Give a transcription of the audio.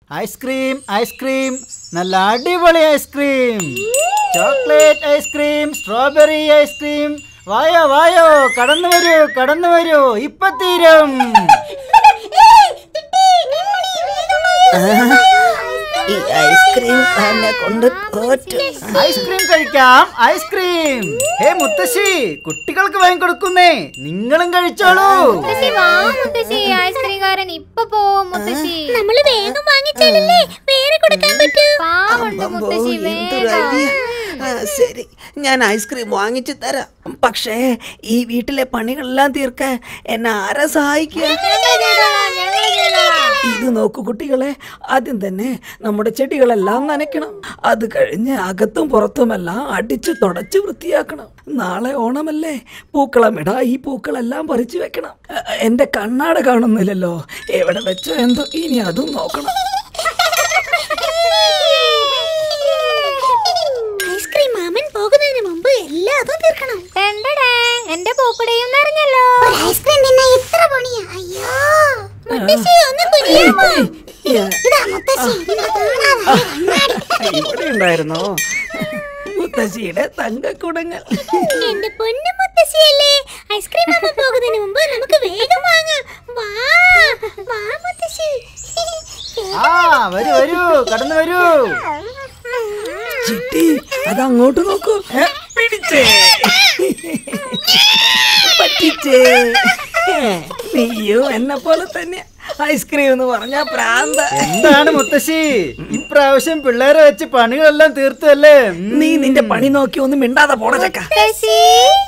Ice cream ice cream നല്ല അടിപൊളി ice cream chocolate ice cream strawberry ice cream വായോ വായോ കടന്നു വരൂ കടന്നു വരൂ ഇപ്പൊ തീരും ഈ ഐസ്ക്രീം എന്നെ കൊണ്ട് തോറ്റു ഐസ്ക്രീം കഴിക്കാം ഐസ്ക്രീം ഹേ മുത്തശ്ശി കുട്ടികൾക്ക് വാങ്ങിക്കൊടുക്കുന്നേ നിങ്ങളും കഴിച്ചോളൂ മുത്തശ്ശി വാ മുത്തശ്ശി ഐസ്ക്രീംകാരൻ ഇപ്പൊ പോവും മുത്തശ്ശി നമ്മള് വേഗം വാങ്ങിച്ചാലല്ലേ വേറെ കൊടുക്കാൻ പറ്റൂ പാവുണ്ട് അമ്പോ, മുത്തശ്ശി എന്തൊരു വേഗം idea. ആ, ശരി ഞാൻ ഐസ്ക്രീം വാങ്ങിച്ചു തരാം പക്ഷേ ഈ വീട്ടിലെ പണികളെല്ലാം തീർക്കാൻ എന്നെ ആരാ സഹായിക്കുക ഞങ്ങൾ ചെയ്തോളാം, ഞങ്ങൾ ചെയ്തോളാം. ഇത് നോക്കൂ കുട്ടികളെ ആദ്യം തന്നെ നമ്മുടെ ചെടികളെല്ലാം നനയ്ക്കണം അത് കഴിഞ്ഞ് അകത്തും പുറത്തുമെല്ലാം അടിച്ചു തുടച്ച് വൃത്തിയാക്കണം നാളെ ഓണമല്ലേ പൂക്കളമിട ഈ പൂക്കളെല്ലാം പറിച്ചു വെക്കണം എ- എന്റെ കണ്ണാട കാണുന്നില്ലല്ലോ എവിടെ വെച്ചോ എന്തോ ഇനി അതും നോക്കണം ഐസ്ക്രീം മാമൻ പോകുന്നതിന് മുമ്പ് എല്ലാതും തീർക്കണം ടെണ്ടടേ, എന്റെ പൂക്കുടയും നിറഞ്ഞല്ലോ ഒരു ഐസ്ക്രീം തിന്നാ ഇത്ര പണിയാ അയ്യോ മുത്തശ്ശി ഒന്ന് കുനിയാമോ ഇതാ മുത്തശ്ശി നിന്നെ കാണാതായ കണ്ണാടി ഇവിടെ ഉണ്ടായിരുന്നോ മുത്തശ്ശിയുടെ തങ്കക്കുടങ്ങൾ എന്റെ പൊന്നു മുത്തശ്ശിയല്ലേ ഐസ്ക്രീം മാമൻ പോകുന്നതിന് മുമ്പ് നമുക്ക് വേഗം വാങ്ങാം വാ വാ മുത്തശ്ശി ആ വരൂ വരൂ കടന്നു വരൂ ചിട്ടി അത് അങ്ങോട്ട് നോക്കൂ ഏ, പിടിച്ചേ പറ്റിച്ചേ നീയോ എന്നെ പോലെ തന്നെ ഐസ്ക്രീം എന്ന് പറഞ്ഞ പ്രാന്ത എന്താണ് മുത്തശ്ശി ഇപ്രാവശ്യം പിള്ളേരെ വെച്ച് പണികളെല്ലാം തീർത്തല്ലേ നീ നിന്റെ പണി നോക്കി ഒന്നും മിണ്ടാതെ പോട ചക്ക മുത്തശ്ശി